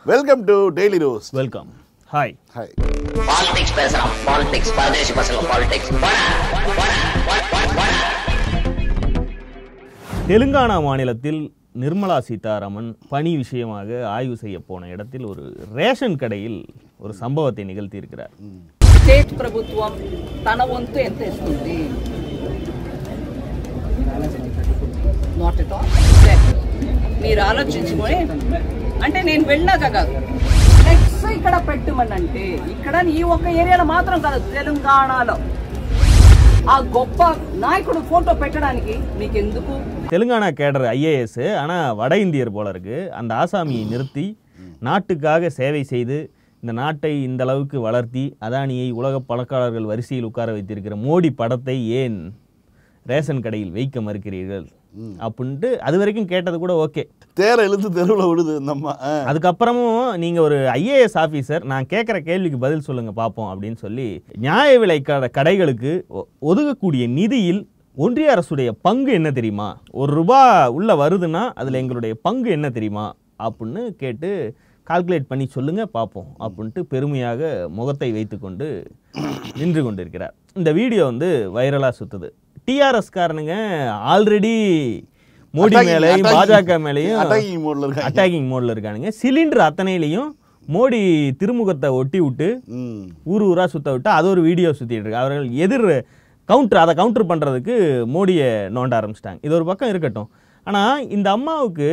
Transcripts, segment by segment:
Welcome to daily rose welcome hi hi politics பேசுறான் politics பரதேசி பசங்க பாலிடிக்ஸ் தெலுங்கானா மாநிலத்தில் நிர்மலா சீதாராமன் பணி விஷயமாக ஆய்வு செய்ய போன இடத்தில் ஒரு ரேஷன் கடையில் ஒரு சம்பவத்தை நிகழ்த்தியிருக்கிறார் స్టేట్ ప్రభుత్వం తన వంతు ఎంత ఇస్తుంది నాట్ ఎట్ ఆల్ మీరు ఆలోచించుకొని అంటే నేను వెళ్ళాక కాదు నెక్స్ట్ ఇక్కడ పెట్టమనంటే ఇక్కడ ఈ ఒక్క ఏరియాలో మాత్రం కాదు తెలంగాణలో ఆ గొప్ప నాయకుడు ఫోటో పెట్టడానికి మీకు ఎందుకు தெலுங்கானா கேடர் ஐஏஎஸ் ஆனால் வட இந்தியர் போல இருக்கு அந்த ஆசாமியை நிறுத்தி நாட்டுக்காக சேவை செய்து இந்த நாட்டை இந்த அளவுக்கு வளர்த்தி அதானியை உலக பணக்காரர்கள் வரிசையில் உட்கார வைத்திருக்கிற மோடி படத்தை ஏன் ரேஷன் கடையில் வைக்க மறுக்கிறீர்கள் அப்படின்ட்டு அது வரைக்கும் கேட்டது கூட ஓகே தேரை இழுத்து தெருவில் விடுது இந்த அம்மா ஆ. அதுக்கப்புறமும் நீங்க ஒரு ஐஏஎஸ் ஆபீசர் நான் கேட்குற கேள்விக்கு பதில் சொல்லுங்க பார்ப்போம் அப்படின்னு சொல்லி நியாய விலை கடை கடைகளுக்கு ஒ- ஒதுக்கக்கூடிய நிதியில் ஒன்றிய அரசுடைய பங்கு என்ன தெரியுமா ஒரு ரூபா உள்ள வருதுன்னா அதுல எங்களுடைய பங்கு என்ன தெரியுமா அப்படின்னு கேட்டு கால்குலேட் பண்ணி சொல்லுங்க பார்ப்போம் அப்படின்ட்டு பெருமையாக முகத்தை வைத்துக்கொண்டு நின்று கொண்டிருக்கிறார் இந்த வீடியோ வந்து வைரலா சுத்துது டிஆர்எஸ் காரனுங்க ஆல்ரெடி மோடி Attacking- மேலேயும் attacking- பாஜக மேலேயும் attacking mode ல இருக்காங்க. அட்டாகிங் மோட்ல இருக்கானுங்க சிலிண்டர் அத்தனையிலையும் மோடி திருமுகத்தை ஒட்டி விட்டு ம் ஊர் ஊரா சுத்த விட்டு அது ஒரு வீடியோ சுத்திட்டு இருக்கு அவர்கள் எதிர் கவுண்டர் அதை கவுண்டர் பண்றதுக்கு மோடியை நோண்ட ஆரம்பிச்சிட்டாங்க இது ஒரு பக்கம் இருக்கட்டும் ஆனா இந்த அம்மாவுக்கு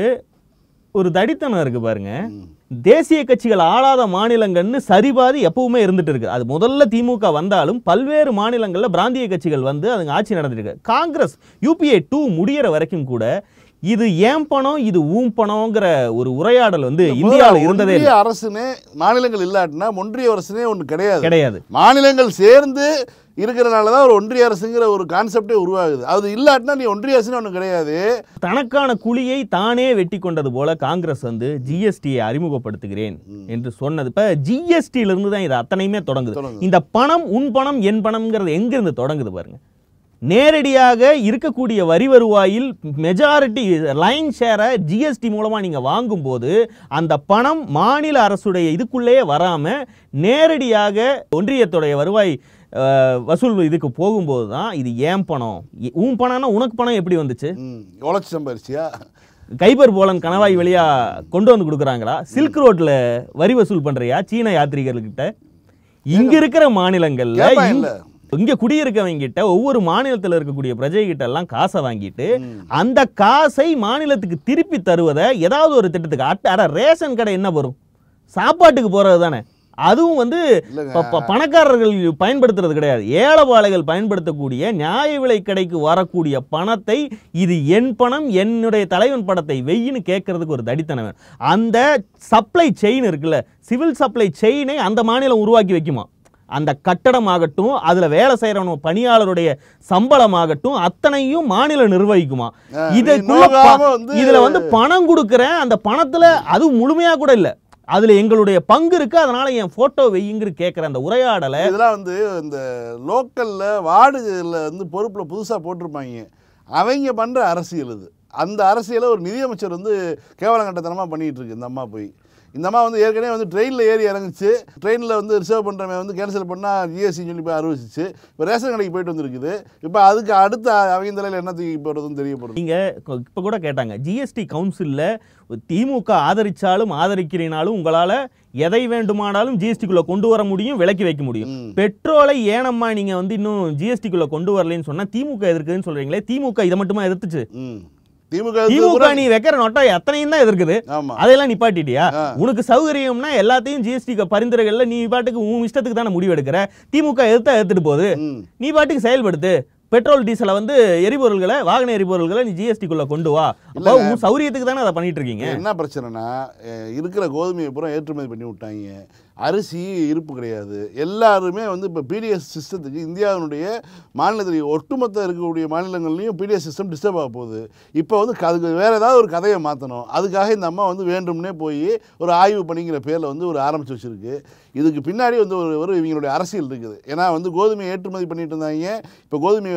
ஒரு தடித்தனம் இருக்கு பாருங்க தேசிய கட்சிகள் ஆளாத மாநிலங்கள்னு சரிபாதி எப்பவுமே இருந்துட்டு இருக்கு அது முதல்ல திமுக வந்தாலும் பல்வேறு மாநிலங்கள்ல பிராந்திய கட்சிகள் வந்து அதுங்க ஆட்சி நடந்துட்டு இருக்கு காங்கிரஸ் யூபிஏ டூ முடியற வரைக்கும் கூட இது ஏன் பணம் இது ஊம் பணம்ங்கிற ஒரு உரையாடல் வந்து இந்தியாவில் இருந்ததே ஒன்றிய இல்லை. அரசுனே மாநிலங்கள் இல்லாட்டினா ஒன்றிய அரசுனே ஒன்று கிடையாது கிடையாது மாநிலங்கள் சேர்ந்து இருக்கிறனால தான் ஒரு ஒன்றிய அரசுங்கிற ஒரு கான்செப்டே உருவாகுது அது இல்லாட்டினா நீ ஒன்றிய அரசுன்னு ஒன்று கிடையாது தனக்கான குழியை தானே வெட்டி கொண்டது போல காங்கிரஸ் வந்து ஜிஎஸ்டியை அறிமுகப்படுத்துகிறேன் என்று சொன்னது இப்ப ஜிஎஸ்டியில இருந்து தான் இது அத்தனையுமே தொடங்குது தொடங்குது. இந்த பணம் உன் பணம் என் பணம்ங்கிறது எங்க இருந்து தொடங்குது பாருங்க நேரடியாக இருக்கக்கூடிய வரி வருவாயில் மெஜாரிட்டி லைன் ஷேரை ஜிஎஸ்டி மூலமா நீங்க வாங்கும்போது அந்த பணம் மாநில அரசுடைய இதுக்குள்ளேயே வராம நேரடியாக ஒன்றியத்துடைய வருவாய் அஹ், வசூல் இதுக்கு போகும்போது தான் இது ஏன் பணம் இ- உன் பணம்னா உனக்கு பணம் எப்படி வந்துச்சு ம் உழைச்சி சம்பாரிச்சியா கைபர் போலன் கணவாய் வழியா கொண்டு வந்து கொடுக்குறாங்களா சில்க் ரோட்ல வரி வசூல் பண்றியா சீன யாத்ரீகர்கிட்ட இங்க இருக்கிற மாநிலங்கள்ல கேட்பான் இங்க- இங்க குடியிருக்கவங்க கிட்ட ஒவ்வொரு மாநிலத்துல இருக்கக்கூடிய பிரஜை கிட்ட எல்லாம் காசை வாங்கிட்டு அந்த காசை மாநிலத்துக்கு திருப்பி தருவதை ஏதாவது ஒரு திட்டத்துக்கு அட்ட அட ரேஷன் கடை என்ன வரும் சாப்பாட்டுக்கு போறது தானே அதுவும் வந்து இல்லைங்க. ப- ப- பணக்காரர்கள் பயன்படுத்துறது கிடையாது ஏழைபாளைகள் பயன்படுத்தக்கூடிய நியாய விலை கடைக்கு வரக்கூடிய பணத்தை இது என் பணம் என்னுடைய தலைவன் படத்தை வெயின்னு கேட்கறதுக்கு ஒரு தடித்தனம் வேணும். அந்த சப்ளை செயின் இருக்குல்ல சிவில் சப்ளை செயினை அந்த மாநிலம் உருவாக்கி வைக்குமா அந்த கட்டடமாகட்டும் அதுல வேலை செய்யறவங்க பணியாளருடைய சம்பளமாகட்டும் அத்தனையும் மாநிலம் நிர்வகிக்குமா ஆ, இதுக்குள்ள நீ நோகாம ப- வந்து- இதுல வந்து பணம் கொடுக்குறேன் அந்த பணத்துல அது முழுமையா கூட இல்ல அதுல எங்களுடைய பங்கு இருக்கு அதனால என் போட்டோ வெய்யுங்கிற கேட்கிற அந்த உரையாடலை இதெல்லாம் வந்து இந்த லோக்கல்ல வார்டுல வந்து பொறுப்புல புதுசா போட்டிருப்பாங்க அவங்க பண்ற அரசியல் இது அந்த அரசியலை ஒரு நிதியமைச்சர் வந்து கேவலங்கட்டத்தனமா பண்ணிட்டு இருக்கு இந்த அம்மா போய் இந்த அம்மா வந்து ஏற்கனவே வந்து ட்ரெயினில் ஏறி இறங்குச்சு ட்ரெயினில் வந்து ரிசர்வ் பண்ணுறவன் வந்து கேன்சல் பண்ணால் ஜிஎஸ்டி சொல்லி போய் அறிவிச்சிச்சு இப்போ ரேஷன் கடைக்கு போயிட்டு வந்திருக்குது இப்போ அதுக்கு அடுத்த அவங்க தலையில் என்ன தூக்கி போகிறதுன்னு தெரிய போகிறது நீங்க கொ- இப்ப கூட கேட்டாங்க ஜிஎஸ்டி கவுன்சில்ல திமுக ஆதரிச்சாலும் ஆதரிக்கிறீனாலும் உங்களால எதை வேண்டுமானாலும் ஜிஎஸ்டிக்குள்ள கொண்டு வர முடியும் விலக்கி வைக்க முடியும் ம். பெட்ரோலை ஏனம்மா நீங்க வந்து இன்னும் ஜிஎஸ்டிக்குள்ள கொண்டு வரலைன்னு சொன்னா திமுக எதிர்க்குதுன்னு சொல்றீங்களே திமுக இதை மட்டுமா எதிர்த்துச்சு ம் திமுக திமுக நீ வைக்கிற நோட்டா எத்தனையும் தான் எதிர்க்குது ஆமாம் அதையெல்லாம் நிப்பாட்டிட்டியா ஆ. உனக்கு சௌகரியம்னா எல்லாத்தையும் ஜிஎஸ்டி பரிந்துரைகள்ல நீ பாட்டுக்கு உன் இஷ்டத்துக்கு தானே முடிவு எடுக்கிற திமுக எதிர்த்தா எடுத்துட்டு போகுது ம் நீ பாட்டுக்கு செயல்படுத்து பெட்ரோல் டீசலை வந்து எரிபொருள்களை வாகன எரிபொருள்களை நீ ஜிஎஸ்டிக்குள்ள கொண்டு வா அப்போ உன் சௌரியத்துக்கு தானே அதை பண்ணிட்டு இருக்கீங்க என்ன பிரச்சனைனா அஹ், இருக்கிற கோதுமையை பூரா ஏற்றுமதி பண்ணி விட்டாங்க அரிசி இருப்பு கிடையாது எல்லாருமே வந்து இப்போ பிடிஎஸ் சிஸ்டத்துக்கு இந்தியாவினுடைய மாநிலத்தில் ஒட்டுமொத்த இருக்கக்கூடிய மாநிலங்கள்லையும் பிடிஎஸ் சிஸ்டம் டிஸ்டர்ப் ஆக போகுது இப்போ வந்து க- அதுக்கு வேறு ஏதாவது ஒரு கதையை மாற்றணும் அதுக்காக இந்த அம்மா வந்து வேண்டும்னே போய் ஒரு ஆய்வு பணிங்கிற பேரில் வந்து ஒரு ஆரம்பிச்சு வச்சிருக்கு இதுக்கு பின்னாடி வந்து ஒரு ஒரு இவங்களுடைய அரசியல் இருக்குது ஏன்னா வந்து கோதுமையை ஏற்றுமதி பண்ணிட்டு இருந்தாங்க இப்போ கோதுமையை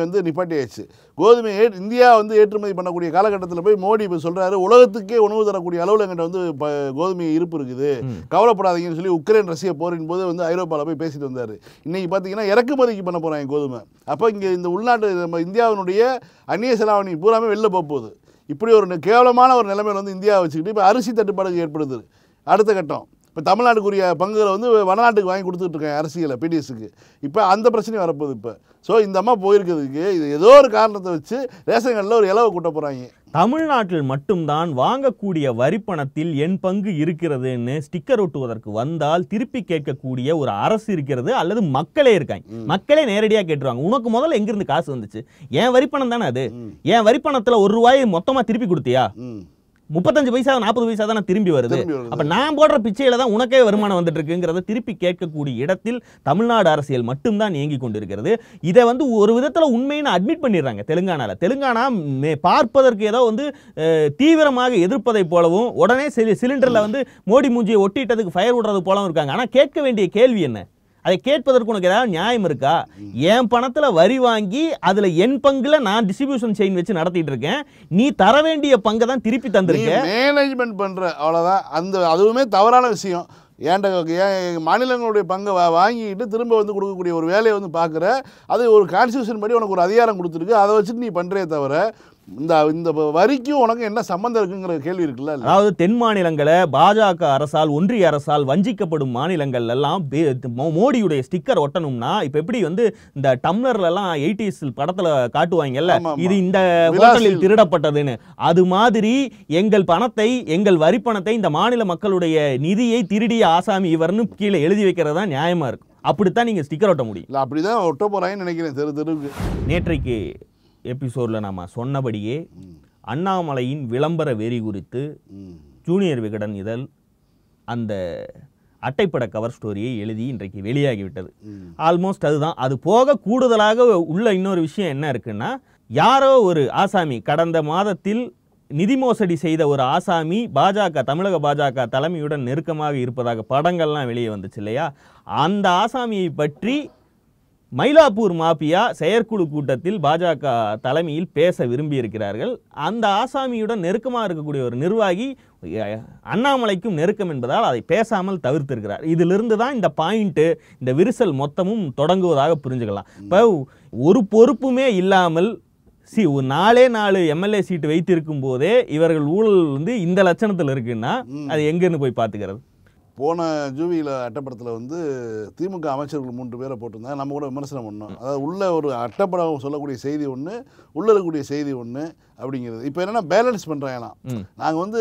வந்து நிப்பாட்டியாச்சு கோதுமை ஏ இந்தியா வந்து ஏற்றுமதி பண்ணக்கூடிய காலகட்டத்தில் போய் மோடி இப்போ சொல்கிறாரு உலகத்துக்கே உணவு தரக்கூடிய அளவில் எங்கிட்ட வந்து இப்போ கோதுமை இருப்பு இருக்குது கவலைப்படாதீங்கன்னு சொல்லி உக்ரைன் ரஷ்ய போரின் போது வந்து ஐரோப்பாவில் போய் பேசிட்டு வந்தார் இன்னைக்கு பார்த்தீங்கன்னா இறக்குமதிக்கு பண்ண போகிறாங்க கோதுமை அப்போ இங்கே இந்த உள்நாட்டு நம்ம இந்தியாவினுடைய அந்நிய செலாவணி பூராமே வெளில போக போகுது இப்படி ஒரு நி- கேவலமான ஒரு நிலைமையில வந்து இந்தியாவை வச்சுக்கிட்டு இப்போ அரிசி தட்டுப்பாடு ஏற்படுது அடுத்த கட்டம் இப்போ தமிழ்நாட்டுக்குரிய பங்குகளை வந்து வடநாட்டுக்கு வாங்கி கொடுத்துட்டு இருக்காங்க அரசியலை பிடிஎஸ்க்கு இப்போ அந்த பிரச்சனையும் வரப்போகுது இப்போ ஸோ இந்த அம்மா போயிருக்கிறதுக்கு இது ஏதோ ஒரு காரணத்தை வச்சு ரேஷன் கடையில் ஒரு இலவை கூட்ட போகிறாங்க தமிழ்நாட்டில் மட்டும்தான் வாங்கக்கூடிய வரிப்பணத்தில் என் பங்கு இருக்கிறதுன்னு ஸ்டிக்கர் ஒட்டுவதற்கு வந்தால் திருப்பி கேட்கக்கூடிய ஒரு அரசு இருக்கிறது அல்லது மக்களே இருக்காங்க மக்களே நேரடியா கேட்டுருவாங்க உனக்கு முதல்ல எங்கிருந்து காசு வந்துச்சு என் வரிப்பணம் தானே அது என் வரிப்பணத்துல ஒரு ரூபாய் மொத்தமா திருப்பி கொடுத்தியா ம் முப்பத்தஞ்சு பைசா நாற்பது பைசா தானே திரும்பி வருது திரும்பி வருது. அப்ப நான் போடுற பிச்சையில தான் உனக்கே வருமானம் வந்துட்டு இருக்குங்கிறத திருப்பி கேட்கக்கூடிய இடத்தில் தமிழ்நாடு அரசியல் மட்டும்தான் இயங்கி கொண்டிருக்கிறது இதை வந்து ஒரு விதத்துல உண்மைன்னு அட்மிட் பண்ணிடுறாங்க தெலுங்கானால தெலுங்கானா மே- பார்ப்பதற்கு ஏதோ வந்து அஹ், தீவிரமாக எதிர்ப்பதை போலவும் உடனே சிலி- சிலிண்டர்ல வந்து மோடி மூஞ்சியை ஒட்டிட்டதுக்கு ஃபயர் விடுறது போலவும் இருக்காங்க ஆனா கேட்க வேண்டிய கேள்வி என்ன அதை கேட்பதற்கு உனக்கு ஏதாவது நியாயம் இருக்கா என் பணத்துல வரி வாங்கி அதுல என் பங்குல நான் டிஸ்ட்ரிபியூஷன் செயின் வச்சு நடத்திட்டு இருக்கேன் நீ தர வேண்டிய பங்கை தான் திருப்பி தந்திருக்க மேனேஜ்மெண்ட் பண்ணுற அவ்வளோதான் அந்த அதுவுமே தவறான விஷயம் ஏன்ட ஏன் மாநிலங்களுடைய பங்கை வா வாங்கிட்டு திரும்ப வந்து கொடுக்கக்கூடிய ஒரு வேலையை வந்து பார்க்குற அது ஒரு கான்ஸ்டியூஷன் படி உனக்கு ஒரு அதிகாரம் கொடுத்துருக்கு அதை வச்சுட்டு நீ பண்ணுறே தவிர இந்த இந்த வரிக்கும் உனக்கு என்ன சம்மந்தம் இருக்குங்கிற கேள்வி இருக்குல்ல இல்ல? அதாவது தென் மாநிலங்களை பாஜக அரசால் ஒன்றிய அரசால் வஞ்சிக்கப்படும் மாநிலங்கள் எல்லாம் பே- மோ- மோடியுடைய ஸ்டிக்கர் ஒட்டணும்னா இப்ப எப்படி வந்து இந்த டம்ளர்ல எல்லாம் எயிட்டிஸ் படத்துல காட்டுவாங்கல்ல ஆமா, ஆமா. இது இந்த விலாசில். ஹோட்டலில் திருடப்பட்டதுன்னு அது மாதிரி எங்கள் பணத்தை எங்கள் வரி பணத்தை இந்த மாநில மக்களுடைய நிதியை திருடிய ஆசாமி இவர்னு கீழே எழுதி வைக்கிறது தான் நியாயமா இருக்கும் அப்படித்தான் நீங்க ஸ்டிக்கர் ஒட்ட முடியும் இல்லை அப்படி தான் ஒட்ட போகிறாங்கன்னு நினைக்கிறேன் தெரு தெருவுக்கு நேற்றைக்கு எபிசோட்ல நாம சொன்னபடியே அண்ணாமலையின் விளம்பர வெறி குறித்து ம் ஜூனியர் விகடன் இதழ் அந்த அட்டைப்பட கவர் ஸ்டோரியை எழுதி இன்றைக்கு வெளியாகிவிட்டது ம். ஆல்மோஸ்ட் அதுதான் அது போக கூடுதலாக உள்ள இன்னொரு விஷயம் என்ன இருக்குன்னா யாரோ ஒரு ஆசாமி கடந்த மாதத்தில் நிதி மோசடி செய்த ஒரு ஆசாமி பாஜக தமிழக பாஜக தலைமையுடன் நெருக்கமாக இருப்பதாக படங்கள்லாம் வெளியே வந்துச்சு இல்லையா அந்த ஆசாமியை பற்றி மயிலாப்பூர் மாபியா செயற்குழு கூட்டத்தில் பாஜக தலைமையில் பேச விரும்பி இருக்கிறார்கள் அந்த ஆசாமியுடன் நெருக்கமாக இருக்கக்கூடிய ஒரு நிர்வாகி அஹ், அண்ணாமலைக்கும் நெருக்கம் என்பதால் அதை பேசாமல் தவிர்த்திருக்கிறார் இதிலிருந்து தான் இந்த பாயிண்ட் இந்த விரிசல் மொத்தமும் தொடங்குவதாக புரிஞ்சுக்கலாம் இப்போ ஒரு பொறுப்புமே இல்லாமல் சி ஒரு நாலே நாலு எம்எல்ஏ சீட்டு வைத்திருக்கும் போதே இவர்கள் ஊழல் வந்து இந்த லட்சணத்தில் இருக்குன்னா அது எங்கன்னு போய் பார்த்துக்கிறது போன ஜூவியில் அட்டப்படத்தில் வந்து திமுக அமைச்சர்கள் மூன்று பேரை போட்டிருந்தாங்க நம்ம கூட விமர்சனம் பண்ணோம் அதாவது உள்ள ஒரு அட்டப்படம் சொல்லக்கூடிய செய்தி ஒன்று உள்ள இருக்கக்கூடிய செய்தி ஒன்று அப்படிங்கிறது இப்போ என்னென்னா பேலன்ஸ் பண்ணுறாங்களாம் ம். நாங்கள் வந்து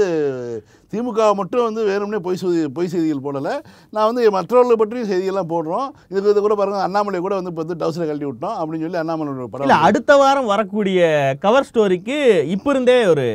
திமுக மட்டும் வந்து வேணும்னே பொய் செய்தி பொய் செய்திகள் போடலை நான் வந்து மற்றவர்களை பற்றியும் செய்தியெல்லாம் போடுறோம் இதுக்கு இது கூட பாருங்க அண்ணாமலை கூட வந்து இப்போ வந்து டவுசரை கழட்டி விட்டோம் அப்படின்னு சொல்லி அண்ணாமலையோட இல்ல படம் அடுத்த வாரம் வரக்கூடிய கவர் ஸ்டோரிக்கு இப்ப இருந்தே ஒரு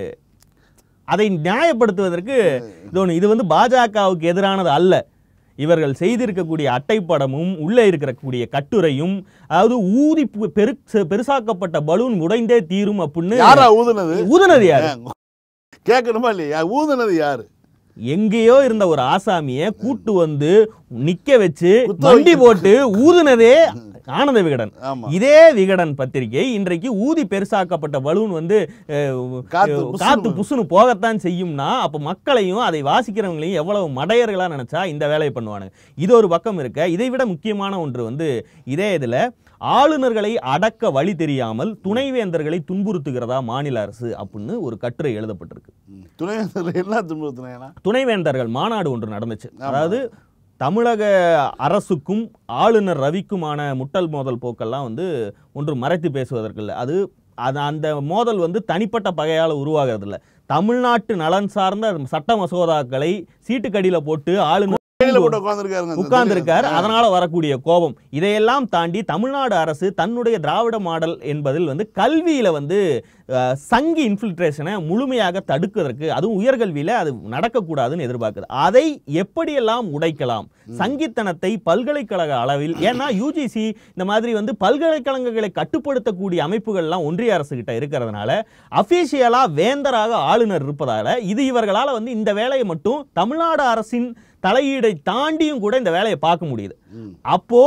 அதை நியாயப்படுத்துவதற்கு இது ஒண்ணு இது வந்து பாஜகவுக்கு எதிரானது அல்ல இவர்கள் செய்திருக்கக்கூடிய அட்டைப்படமும் உள்ளே இருக்கக்கூடிய கட்டுரையும் அதாவது ஊதி பு- பெரு பெருசாக்கப்பட்ட பலூன் உடைந்தே தீரும் அப்படின்னு யாரா ஊதுனது ஊதுனது யாரு கேட்கணுமா இல்லையா ஊதுனது யாரு எங்கேயோ இருந்த ஒரு ஆசாமிய கூட்டு வந்து நிக்க வச்சு குத்த வண்டி வைக்க- போட்டு ஊதுனதே ஆனந்த விகடன் ஆமா இதே விகடன் பத்திரிகை இன்றைக்கு ஊதி பெருசாக்கப்பட்ட பலூன் வந்து அஹ், காத்து அஹ், புஸ்ஸுன்னு காத்து புசுன்னு போகத்தான் செய்யும்னா அப்ப மக்களையும் அதை வாசிக்கிறவங்களையும் எவ்வளவு மடையர்களா நினைச்சா இந்த வேலையை பண்ணுவானுங்க இது ஒரு பக்கம் இருக்க இதை விட முக்கியமான ஒன்று வந்து இதே இதுல ஆளுநர்களை அடக்க வழி தெரியாமல் துணைவேந்தர்களை துன்புறுத்துகிறதா மாநில அரசு அப்படின்னு ஒரு கட்டுரை எழுதப்பட்டிருக்கு ம். துணைவேந்தர் என்ன துன்புறுத்தினா துணைவேந்தர்கள் மாநாடு ஒன்று நடந்துச்சு அதாவது தமிழக அரசுக்கும் ஆளுநர் ரவிக்குமான முட்டல் மோதல் போக்கெல்லாம் வந்து ஒன்று மறைத்து பேசுவதற்கு இல்லை அது அது அந்த மோதல் வந்து தனிப்பட்ட பகையால் உருவாகிறது இல்லை தமிழ்நாட்டு நலன் சார்ந்த சட்ட மசோதாக்களை சீட்டுக்கடியில போட்டு ஆளுநர் கையில போட்டு உட்காந்துருக்காருங்க உட்கார்ந்திருக்கார் அதனால வரக்கூடிய கோபம் இதையெல்லாம் தாண்டி தமிழ்நாடு அரசு தன்னுடைய திராவிட மாடல் என்பதில் வந்து கல்வியில வந்து அஹ், சங்கி இன்ஃபில்ட்ரேஷனை முழுமையாக தடுக்கிறதுக்கு அதுவும் உயர்கல்வியில அது நடக்கக்கூடாதுன்னு எதிர்பார்க்குது அதை எப்படியெல்லாம் உடைக்கலாம் சங்கித்தனத்தை பல்கலைக்கழக அளவில் ஏன்னா யூஜிசி இந்த மாதிரி வந்து பல்கலைக்கழகங்களை கட்டுப்படுத்தக்கூடிய அமைப்புகள்லாம் ஒன்றிய அரசு கிட்ட இருக்கிறதுனால அபிஷியலா வேந்தராக ஆளுநர் இருப்பதால இது இவர்களால வந்து இந்த வேலையை மட்டும் தமிழ்நாடு அரசின் தலையீடை தாண்டியும் கூட இந்த வேலையை பார்க்க முடியுது ம். அப்போ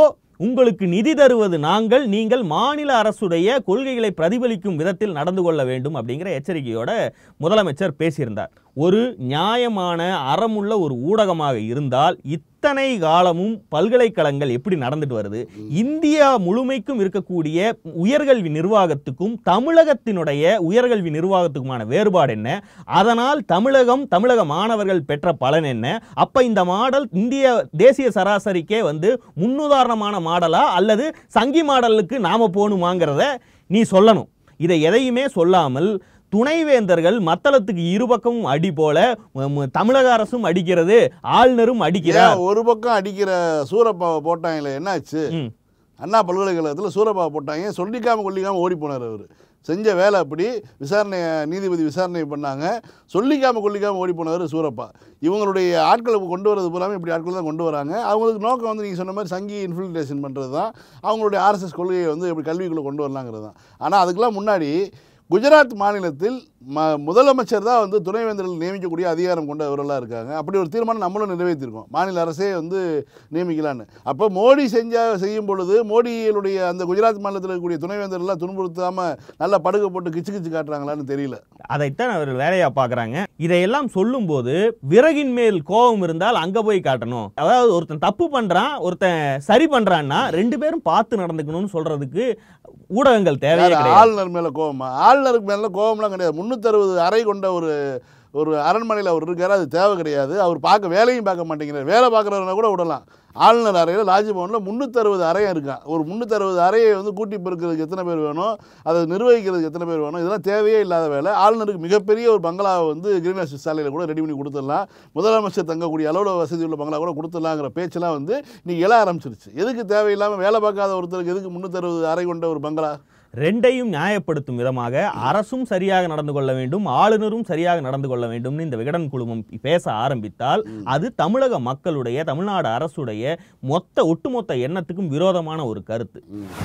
உங்களுக்கு நிதி தருவது நாங்கள் நீங்கள் மாநில அரசுடைய கொள்கைகளை பிரதிபலிக்கும் விதத்தில் நடந்து கொள்ள வேண்டும் அப்படிங்கிற எச்சரிக்கையோட முதலமைச்சர் பேசியிருந்தார் ஒரு நியாயமான அறமுள்ள ஒரு ஊடகமாக இருந்தால் இத்தனை காலமும் பல்கலைக்கழகங்கள் எப்படி நடந்துட்டு வருது இந்தியா முழுமைக்கும் இருக்கக்கூடிய உயர்கல்வி நிர்வாகத்துக்கும் தமிழகத்தினுடைய உயர்கல்வி நிர்வாகத்துக்குமான வேறுபாடு என்ன அதனால் தமிழகம் தமிழக மாணவர்கள் பெற்ற பலன் என்ன அப்ப இந்த மாடல் இந்திய தேசிய சராசரிக்கே வந்து முன்னுதாரணமான மாடலா அல்லது சங்கி மாடலுக்கு நாம போகணுமாங்கிறத நீ சொல்லணும் இதை எதையுமே சொல்லாமல் துணைவேந்தர்கள் மத்தளத்துக்கு இருபக்கமும் அடி போல ம- ம- தமிழக அரசும் அடிக்கிறது ஆளுநரும் அடிக்கிறார் ஏன் ஒரு பக்கம் அடிக்கிற சூரப்பாவை போட்டாங்களே என்னாச்சு ம். அண்ணா பல்கலைக்கழகத்தில் சூரப்பாவை போட்டாங்க சொல்லிக்காம கொல்லிக்காம ஓடி போனார் அவர் செஞ்ச வேலை அப்படி விசாரணை நீதிபதி விசாரணை பண்ணாங்க சொல்லிக்காம கொல்லிக்காம ஓடி போனவர் சூரப்பா இவங்களுடைய ஆட்களை கொண்டு வரது பூராமே இப்படி ஆட்கள் தான் கொண்டு வராங்க அவங்களுக்கு நோக்கம் வந்து நீங்கள் சொன்ன மாதிரி சங்கி இன்ஃபில்ட்ரேஷன் பண்ணுறது தான் அவங்களுடைய ஆர்எஸ்எஸ் கொள்கையை வந்து எப்படி கல்விக்குள்ளே கொண்டு வரலாங்கிறது தான் ஆனால் அதுக்கெல்லாம் முன்னாடி குஜராத் மாநிலத்தில் ம முதலமைச்சர் தான் வந்து துணைவேந்தர்கள் நியமிக்கக்கூடிய அதிகாரம் கொண்டவர்களாக இருக்காங்க அப்படி ஒரு தீர்மானம் நம்மளும் நிறைவேற்றிருக்கோம் மாநில அரசே வந்து நியமிக்கலான்னு அப்போ மோடி செஞ்ச செய்யும் பொழுது மோடியினுடைய அந்த குஜராத் மாநிலத்தில் இருக்கக்கூடிய துணைவேந்தர்கள்லாம் துன்புறுத்தாமல் நல்லா படுகை போட்டு கிச்சு கிச்சு காட்டுறாங்களான்னு தெரியல அதைத்தான் அவர் வேலையா பார்க்கறாங்க இதையெல்லாம் சொல்லும்போது விறகின் மேல் கோபம் இருந்தால் அங்க போய் காட்டணும் அதாவது ஒருத்தன் தப்பு பண்றான் ஒருத்தன் சரி பண்றான்னா ரெண்டு பேரும் பார்த்து நடந்துக்கணும்னு சொல்றதுக்கு ஊடகங்கள் தேவையே யாரு கிடையாது ஆளுநர் மேலே கோவமா ஆளுநருக்கு மேலே கோவம்லாம் கிடையாது முந்நூற்றறுபது அறை கொண்ட ஒரு ஒரு அரண்மனையில் அவர் இருக்காரு அது தேவை கிடையாது அவர் பார்க்க வேலையும் பார்க்க மாட்டேங்கிறார் வேலை பார்க்குறவனை கூட விடலாம் ஆளுநர் அறையில் ராஜ்பவனில் முந்நூற்றறுபது அறையும் இருக்கான் ஒரு முந்நூற்றறுபது அறையை வந்து கூட்டி பெருக்கிறதுக்கு எத்தனை பேர் வேணும் அதை நிர்வகிக்கிறதுக்கு எத்தனை பேர் வேணும் இதெல்லாம் தேவையே இல்லாத வேலை ஆளுநருக்கு மிகப்பெரிய ஒரு பங்களாவை வந்து கிரீன்ஹவுஸ் சாலையில் கூட ரெடி பண்ணி கொடுத்துடலாம் முதலமைச்சர் தங்கக்கூடிய அளவில் வசதி உள்ள பங்களா கூட கொடுத்துடலாங்கிற பேச்செல்லாம் வந்து இன்னைக்கு எழ ஆரம்பிச்சிருச்சு எதுக்கு தேவையில்லாமல் வேலை பார்க்காத ஒருத்தருக்கு எதுக்கு முந்நூற்றறுபது அறை கொண்ட ஒரு பங்களா ரெண்டையும் நியாயப்படுத்தும் விதமாக அரசும் சரியாக நடந்து கொள்ள வேண்டும் ஆளுநரும் சரியாக நடந்து கொள்ள வேண்டும்னு இந்த விகடன் குழுமம் பேச ஆரம்பித்தால் அது தமிழக மக்களுடைய தமிழ்நாடு அரசுடைய மொத்த ஒட்டுமொத்த எண்ணத்துக்கும் விரோதமான ஒரு கருத்து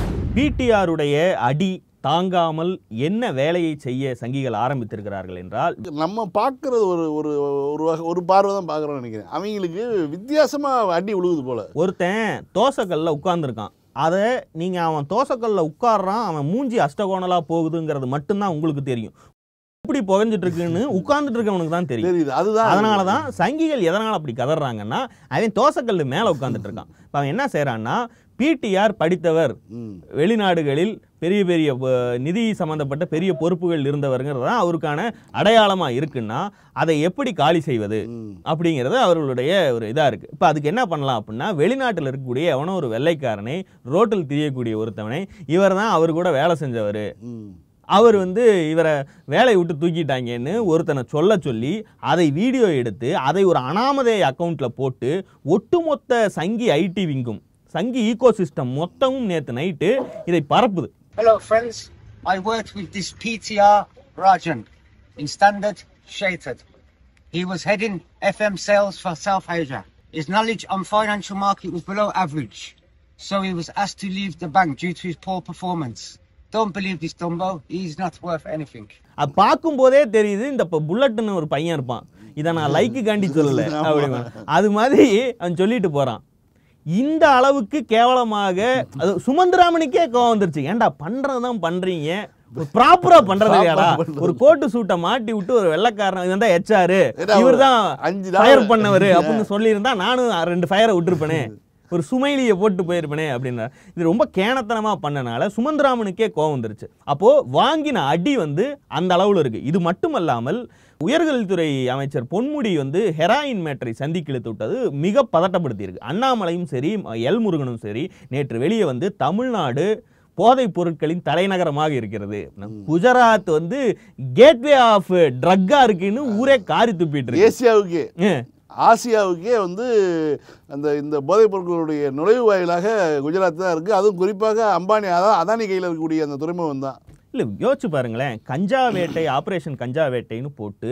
பிடிஆருடைய அடி தாங்காமல் என்ன வேலையை செய்ய சங்கிகள் ஆரம்பித்திருக்கிறார்கள் என்றால் நம்ம பார்க்கறது ஒரு ஒரு ஒரு வகை ஒரு பார்வை தான் பார்க்குறோம்னு நினைக்கிறேன் அவங்களுக்கு வித்தியாசமாக அடி விழுகுது போல ஒருத்தன் தோசைக்கல்ல உட்கார்ந்துருக்கான் அதை நீங்கள் அவன் தோசைக்கல்ல உட்கார்றான் அவன் மூஞ்சி அஷ்டகோணலா போகுதுங்கிறது மட்டும்தான் உங்களுக்கு தெரியும் எப்படி புகஞ்சிட்டு இருக்குன்னு உட்கார்ந்துட்டு இருக்கவனுக்கு தான் தெரியும் தெரியுது அதுதான் அதனால தான் சங்கிகள் எதனால் அப்படி கதறாங்கன்னா அவன் தோசைக்கல்லு மேலே உட்காந்துட்டு இருக்கான் இப்போ அவன் என்ன செய்கிறான்னா பிடிஆர் படித்தவர் ம். வெளிநாடுகளில் பெரிய பெரிய அஹ், நிதி சம்பந்தப்பட்ட பெரிய பொறுப்புகள் இருந்தவருங்கிறது தான் அவருக்கான அடையாளமாக இருக்குன்னா அதை எப்படி காலி செய்வது ம். அப்படிங்கிறது அவர்களுடைய ஒரு இதாக இருக்குது இப்போ அதுக்கு என்ன பண்ணலாம் அப்படின்னா வெளிநாட்டில் இருக்கக்கூடிய எவனோ ஒரு வெள்ளைக்காரனை ரோட்டில் திரியக்கூடிய ஒருத்தவனை இவர் தான் அவர் கூட வேலை செஞ்சவர் ம். அவர் வந்து இவரை வேலையை விட்டு தூக்கிட்டாங்கன்னு ஒருத்தனை சொல்ல சொல்லி அதை வீடியோ எடுத்து அதை ஒரு அனாமதே அக்கௌண்ட்டில் போட்டு ஒட்டுமொத்த சங்கி ஐடி விங்கும் சங்கி ஈகோ சிஸ்டம் மொத்தமும் நேற்று நைட்டு இதை பரப்புது Hello, friends. I worked with this PTR Rajan in Standard Shattered. He was heading FM sales for South Asia. His knowledge on financial market was below average, so he was asked to leave the bank due to his poor performance. Don't believe this Dumbo. He's not worth anything. அது பார்க்கும்போதே தெரியுது இந்த இப்போ புல்லட்னு ஒரு பையன் இருப்பான் இதை நான் லைக்கு காண்டி சொல்லலை அப்படிமா அது மாதிரி அவன் சொல்லிட்டு போறான் இந்த அளவுக்கு கேவலமாக அது சுமந்திராமனுக்கே கோவம் வந்துருச்சு ஏன்டா பண்றதுதான் பண்றீங்க ப்ராப்பரா பண்றது இல்லையாடா ஒரு கோட்டு சூட்டை மாட்டி விட்டு ஒரு வெள்ளைக்காரன் இவன் தான் ஹெச்ஆர் ஏடா, இவர் தான் அஞ்சு நாள் ஃபயர் பண்ணவர் அப்படின்னு சொல்லியிருந்தா நானும் ரெண்டு ஃபயரை விட்டுருப்பேனே ஒரு சுமைலியை போட்டு போயிருப்பேனே அப்படின்னா இது ரொம்ப கேணத்தனமா பண்ணனால சுமந்திராமனுக்கே கோவம் வந்துருச்சு அப்போ வாங்கின அடி வந்து அந்த அளவுல இருக்கு இது மட்டுமல்லாமல் உயர்கல்வித்துறை அமைச்சர் பொன்முடி வந்து ஹெராயின் மேட்டரை சந்திக்கு இழுத்து விட்டது மிக பதட்டப்படுத்தியிருக்கு அண்ணாமலையும் சரி எல் முருகனும் சரி நேற்று வெளியே வந்து தமிழ்நாடு போதைப் பொருட்களின் தலைநகரமாக இருக்கிறது குஜராத் வந்து கேட்வே ஆஃப் ட்ரக்கா இருக்குன்னு ஊரே காரி துப்பிட்டு இருக்கு ஏசியாவுக்கே ஏன்? ஆசியாவுக்கே வந்து அந்த இந்த போதைப் பொருட்களுடைய நுழைவு வாயிலாக குஜராத் தான் இருக்குது அதுவும் குறிப்பாக அம்பானி அதான் அதானி கையில் இருக்கக்கூடிய அந்த துறைமுகம் தான் இல்ல யோசிச்சு பாருங்களேன் கஞ்சா வேட்டை ஆபரேஷன் கஞ்சா வேட்டைன்னு போட்டு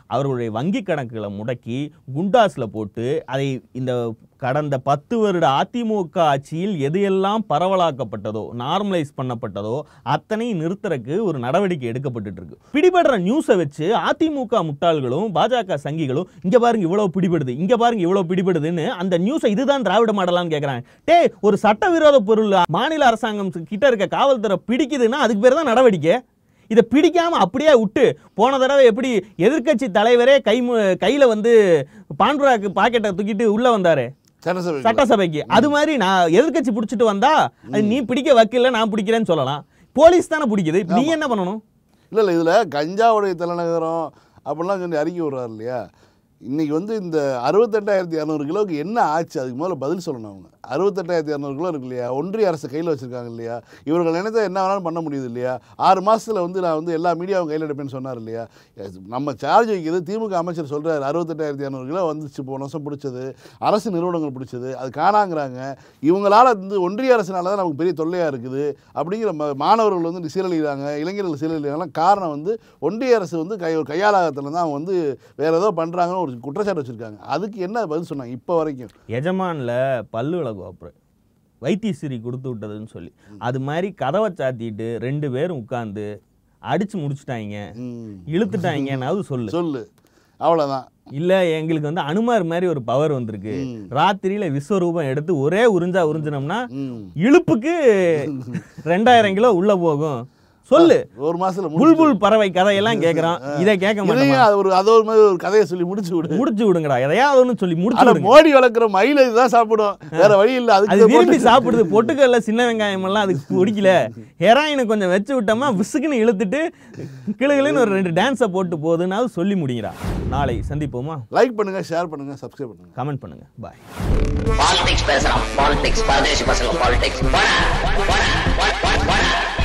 அவர்களுடைய வங்கி கணக்குகளை முடக்கி குண்டாஸில் போட்டு அதை இந்த கடந்த பத்து வருட அதிமுக ஆட்சியில் எதையெல்லாம் பரவலாக்கப்பட்டதோ நார்மலைஸ் பண்ணப்பட்டதோ அத்தனையும் நிறுத்துறதுக்கு ஒரு நடவடிக்கை எடுக்கப்பட்டுட்டு இருக்கு பிடிபடுற நியூஸை வச்சு அதிமுக முட்டாள்களும் பாஜக சங்கிகளும் இங்க பாருங்க இவ்வளவு பிடிபடுது இங்க பாருங்க இவ்வளவு பிடிபடுதுன்னு அந்த நியூஸை இதுதான் திராவிட மாடலான்னு கேக்குறாங்க டேய் ஒரு சட்டவிரோத பொருள் மாநில அரசாங்கம் கிட்ட இருக்க காவல்துறை பிடிக்குதுன்னா அதுக்கு பேர் தான் நடவடிக்கை இதை பிடிக்காம அப்படியே விட்டு போன தடவை எப்படி எதிர்க்கட்சி தலைவரே கை மு- கையில வந்து பாண்டுராக்கு பாக்கெட்டை தூக்கிட்டு உள்ள வந்தாரு சட்டசபை சட்டசபைக்கு அது மாதிரி நான் எதிர்க்கட்சி பிடிச்சிட்டு வந்தா அது நீ பிடிக்க வக்கீல்ல நான் பிடிக்கிறேன்னு சொல்லலாம் போலீஸ் தானே பிடிக்குது நீ என்ன பண்ணணும் இல்லை இல்லை இதில் கஞ்சாவுடைய தலைநகரம் அப்படிலாம் சொல்லி அறிக்கை விடுறாரு இல்லையா இன்னைக்கு வந்து இந்த அறுபத்தெட்டாயிரத்தி இரநூறு கிலோவுக்கு என்ன ஆச்சு அதுக்கு முதல்ல பதில் சொல்லணும் அவங்க அறுபத்தெட்டாயிரத்தி இரநூறு கிலோ இருக்கு இல்லையா ஒன்றிய அரசு கையில் வச்சுருக்காங்க இல்லையா இவர்கள் நினைத்தா என்ன வேணாலும் பண்ண முடியுது இல்லையா ஆறு மாதத்தில் வந்து நான் வந்து எல்லா மீடியாவும் கையில் எடுப்பேன்னு சொன்னார் இல்லையா எஸ், நம்ம சார்ஜ் வைக்கிறது திமுக அமைச்சர் சொல்கிறார் அறுபத்தெட்டாயிரத்தி இரநூறு கிலோ வந்துச்சு போன வருஷம் பிடிச்சது அரசு நிறுவனங்கள் பிடிச்சது அது காணாங்கிறாங்க இவங்களால வந்து ஒன்றிய அரசினால தான் நமக்கு பெரிய தொல்லையாக இருக்குது அப்படிங்கிற ம- மாணவர்கள் வந்து சீரழிகிறாங்க இளைஞர்கள் சீரழிகிறாங்க காரணம் வந்து ஒன்றிய அரசு வந்து கை ஒரு கையாளாகத்தில் தான் அவங்க வந்து வேற ஏதோ பண்ணுறாங்கன்னு ஒரு குற்றச்சாட்டு வச்சுருக்காங்க அதுக்கு என்ன பதில் சொன்னாங்க இப்போ வரைக்கும் எஜமான்ல பல்லு விளக்கு வைத்தீஸ்வரி கொடுத்து விட்டதுன்னு சொல்லி அது மாதிரி கதவை சாத்திட்டு ரெண்டு பேரும் உட்கார்ந்து அடிச்சு முடிச்சுட்டாங்க ம். இழுத்துட்டாங்கன்னாவது சொல்லு சொல்லு அவ்வளோதான் இல்ல எங்களுக்கு வந்து அனுமார் மாதிரி ஒரு பவர் வந்திருக்கு ம். ராத்திரியில விஸ்வரூபம் எடுத்து ஒரே உறிஞ்சா உறிஞ்சினோம்னா ம். இழுப்புக்கு ரெண்டாயிரம் கிலோ உள்ள போகும் சொல்லு ஒரு மாசத்துல புல்புல் பறவை கதையெல்லாம் கேக்குறான் இதை கேட்க மாட்டோமா இதையும் அது ஒரு அது ஒரு மாதிரி ஒரு கதையை சொல்லி முடிச்சு விடு முடிச்சு விடுங்கடா எதையாவது ஒண்ணு சொல்லி முடிச்சு ஆனா விடுங்க மோடி வளர்க்குற மயில் இதுதான் சாப்பிடும் வேற வழி இல்லை அது அதுக்கு விரும்பி சாப்பிடுது பொட்டுக்கல்ல சின்ன வெங்காயம் எல்லாம் அதுக்கு பிடிக்கல ஹெராயினை கொஞ்சம் வச்சு விட்டோமா விசுக்குன்னு இழுத்துட்டு கிளுகிளுன்னு ஒரு ரெண்டு டான்ஸை போட்டு போகுதுன்னாவது சொல்லி முடிங்கடா நாளை சந்திப்போமா லைக் பண்ணுங்க ஷேர் பண்ணுங்க சப்ஸ்கிரைப் பண்ணுங்க கமெண்ட் பண்ணுங்க பாய் பாலிடிக்ஸ் பேசுறான் பாலிடிக்ஸ் பரதேசி பசங்க பாலிடிக்ஸ்